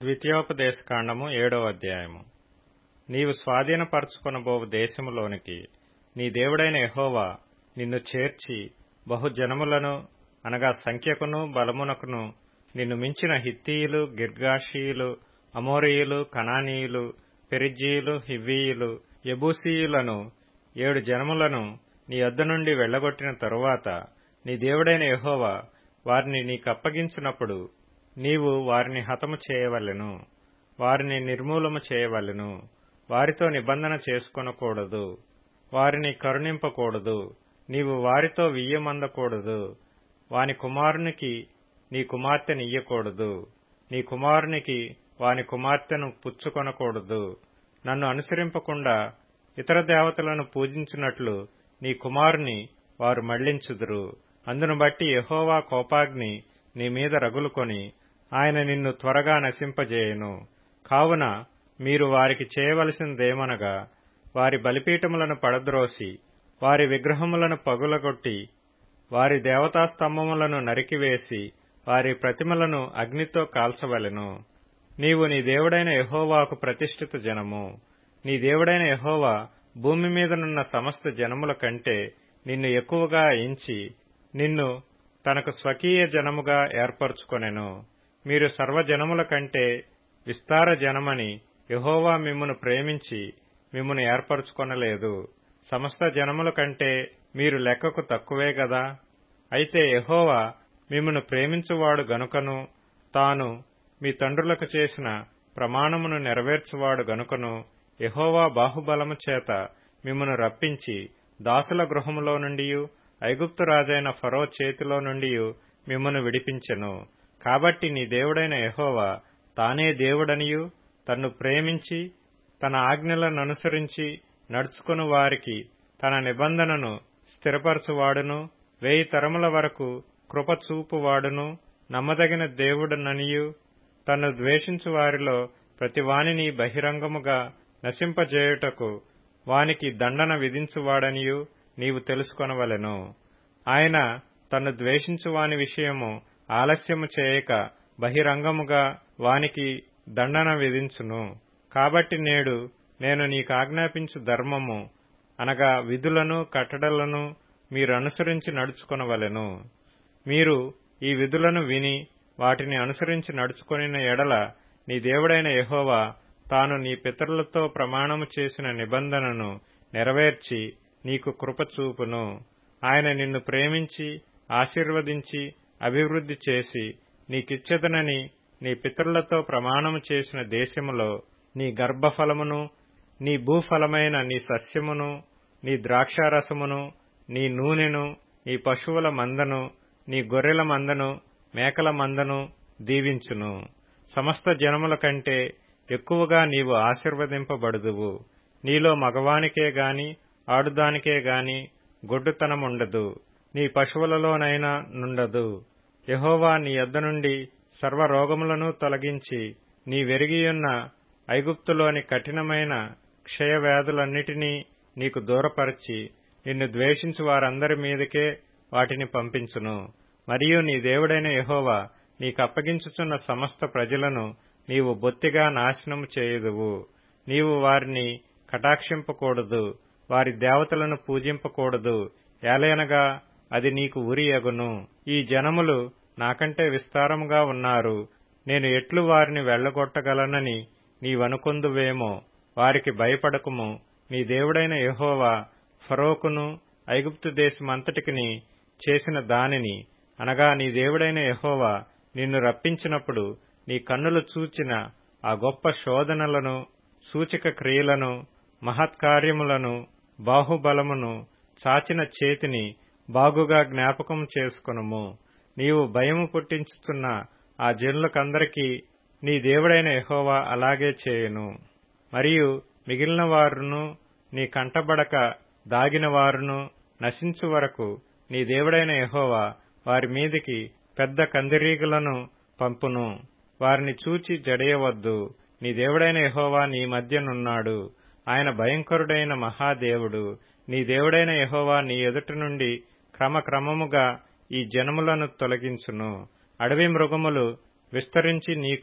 ద్వితీయోపదేశకాండము ఏడవ అధ్యాయము నీవు స్వాధీనపరచుకొనబోవు దేశములోనికి నీ దేవుడైన యెహోవా నిన్ను చేర్చి బహుజనములను అనగా సంఖ్యకును బలమునకును నిన్ను మించిన హిత్తీయులు గిర్గాషీయులు అమోరీయులు కనానీయులు పెరిజ్జీయులు హివ్వీయులు యెబూసీయులను ఏడు జనములను నీ యొద్ద నుండి వెళ్లగొట్టిన తరువాత నీ దేవుడైన యెహోవా వారిని నీకప్పగించినప్పుడు నీవు వారిని హతము చేయవలెను వారిని నిర్మూలము చేయవలెను వారితో నిబంధన చేసుకొనకూడదు వారిని కరుణింపకూడదు నీవు వారితో వియ్యమందకూడదు వాని కుమారునికి నీ కుమార్తెనియ్యకూడదు నీ కుమారునికి వాని కుమార్తెను పుచ్చుకొనకూడదు నన్ను అనుసరింపకుండా ఇతర దేవతలను పూజించినట్లు నీ కుమారుని వారు మళ్లించుదురు అందును బట్టి యెహోవా కోపాగ్ని నీ మీద రగులుకొని ఆయన నిన్ను త్వరగా నశింపజేయును కావున మీరు వారికి చేయవలసినదేమనగా వారి బలిపీఠములను పడద్రోసి వారి విగ్రహములను పగులగొట్టి వారి దేవతాస్తంభములను నరికివేసి వారి ప్రతిమలను అగ్నితో కాల్చవలెను నీవు నీ దేవుడైన యెహోవాకు ప్రతిష్ఠిత జనము నీ దేవుడైన యెహోవా భూమి మీదనున్న సమస్త జనముల కంటే నిన్ను ఎక్కువగా ఎంచి నిన్ను తనకు స్వకీయ జనముగా ఏర్పరచుకొనెను మీరు సర్వజనముల కంటే విస్తార జనమని యెహోవా మిమ్మును ప్రేమించి మిమ్మును ఏర్పరచుకొనలేదు సమస్త జనముల కంటే మీరు లెక్కకు తక్కువే గదా అయితే యెహోవా మిమ్మును ప్రేమించువాడు గనుకను తాను మీ తండ్రులకు చేసిన ప్రమాణమును నెరవేర్చువాడు గనుకను యెహోవా బాహుబలము చేత మిమ్మును రప్పించి దాసుల గృహములో నుండి ఐగుప్తు రాజైన ఫరో చేతిలో నుండి మిమ్మును విడిపించెను కాబట్టి నీ దేవుడైన యెహోవా తానే దేవుడనియు తన్ను ప్రేమించి తన ఆజ్ఞలననుసరించి నడుచుకుని వారికి తన నిబంధనను స్థిరపరచువాడును వేయి తరముల వరకు కృపచూపువాడును నమ్మదగిన దేవుడననియు తన్ను ద్వేషించు వారిలో ప్రతివానిని బహిరంగముగా నశింపజేయుటకు వానికి దండన విధించువాడనియు నీవు తెలుసుకొనవలెను ఆయన తన్ను ద్వేషించువాని విషయము ఆలస్యము చేయక బహిరంగముగా వానికి దండన విధించును కాబట్టి నేడు నేను నీకాజ్ఞాపించు ధర్మము అనగా విధులను కట్టడలను మీరనుసరించి నడుచుకొనవలెను మీరు ఈ విధులను విని వాటిని అనుసరించి నడుచుకొనిన ఎడల నీ దేవుడైన యెహోవా తాను నీ పితరులతో ప్రమాణము చేసిన నిబంధనను నెరవేర్చి నీకు కృపచూపును ఆయన నిన్ను ప్రేమించి ఆశీర్వదించి అభివృద్ధి చేసి నీకిచ్చదనని నీ పితరులతో ప్రమాణము చేసిన దేశములో నీ గర్భఫలమును నీ భూఫలమైన నీ సస్యమును నీ ద్రాక్షారసమును నీ నూనెను నీ పశువుల మందను నీ గొర్రెల మందను మేకల మందను దీవించును సమస్త జనముల కంటే ఎక్కువగా నీవు ఆశీర్వదింపబడుదువు నీలో మగవానికే గాని ఆడుదానికే గాని గొడ్డుతనముండదు నీ పశువులలోనైనా నుండదు యహోవా నీ యొద్ద నుండి సర్వరోగములను తొలగించి నీ వెరిగియున్న ఐగుప్తులోని కఠినమైన క్షయవ్యాధులన్నిటినీ నీకు దూరపరచి నిన్ను ద్వేషించు వారందరి మీదకే వాటిని పంపించును మరియు నీ దేవుడైన యహోవా నీకప్పగించుచున్న సమస్త ప్రజలను నీవు బొత్తిగా నాశనము చేయుదువు నీవు వారిని కటాక్షింపకూడదు వారి దేవతలను పూజింపకూడదు ఏలయనగా అది నీకు ఉరి ఎగును ఈ జనములు నాకంటే విస్తారముగా ఉన్నారు నేను ఎట్లు వారిని వెళ్లగొట్టగలనని నీవనుకొందువేమో వారికి భయపడకుము నీ దేవుడైన యహోవా ఫరోకును ఐగుప్తు దేశమంతటికిని చేసిన దానిని అనగా నీ దేవుడైన యహోవా నిన్ను రప్పించినప్పుడు నీ కన్నులు చూచిన ఆ గొప్ప శోధనలను సూచిక క్రియలను మహత్కార్యములను బాహుబలమును చాచిన చేతిని బాగుగా జ్ఞాపకం చేసుకునుము నీవు భయము పుట్టించుతున్న ఆ జనులకందరికీ నీ దేవుడైన యహోవా అలాగే చేయును మరియు మిగిలిన వారును నీ కంటబడక దాగిన వారును నశించు వరకు నీ దేవుడైన యహోవా వారి మీదికి పెద్ద కందిరీగులను పంపును వారిని చూచి జడయవద్దు నీ దేవుడైన యహోవా నీ మధ్యనున్నాడు ఆయన భయంకరుడైన మహాదేవుడు నీ దేవుడైన యహోవా నీ ఎదుట నుండి క్రమక్రమముగా ఈ జనములను తొలగించును అడవి మృగములు విస్తరించి నీకు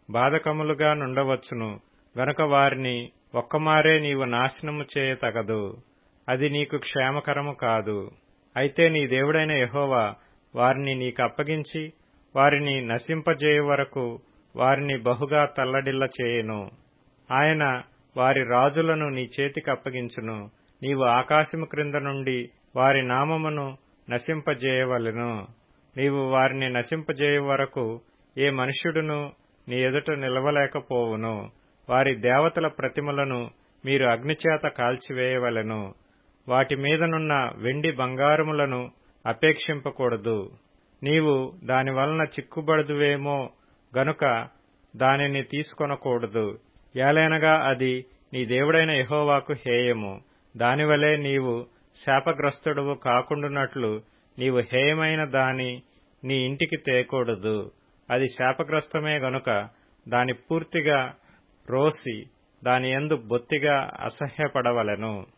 బాధకములుగా నుండవచ్చును గనుక వారిని ఒక్కమారే నీవు నాశనము చేయతగదు అది నీకు క్షేమకరము కాదు అయితే నీ దేవుడైన యహోవా వారిని నీకు అప్పగించి వారిని నశింపజేయు వరకు వారిని బహుగా తల్లడిల్ల చేయును ఆయన వారి రాజులను నీ చేతికి అప్పగించును నీవు ఆకాశము క్రింద నుండి వారి నామమును నశింపజేయవలెను నీవు వారిని నశింపజేయు వరకు ఏ మనుష్యుడును నీ ఎదుట నిలవలేకపోవును వారి దేవతల ప్రతిమలను మీరు అగ్నిచేత కాల్చివేయవలెను వాటి మీదనున్న వెండి బంగారములను అపేక్షింపకూడదు నీవు దాని వలన చిక్కుబడదువేమో గనుక దానిని తీసుకొనకూడదు ఏలైనగా అది నీ దేవుడైన యహోవాకు హేయము దానివలే నీవు శాపగ్రస్తుడవు కాకుండునట్లు నీవు హేయమైన దాని నీ ఇంటికి తేకూడదు అది శాపగ్రస్తమే గనుక దాని పూర్తిగా రోసి దాని యందు బొత్తిగా అసహ్యపడవలెను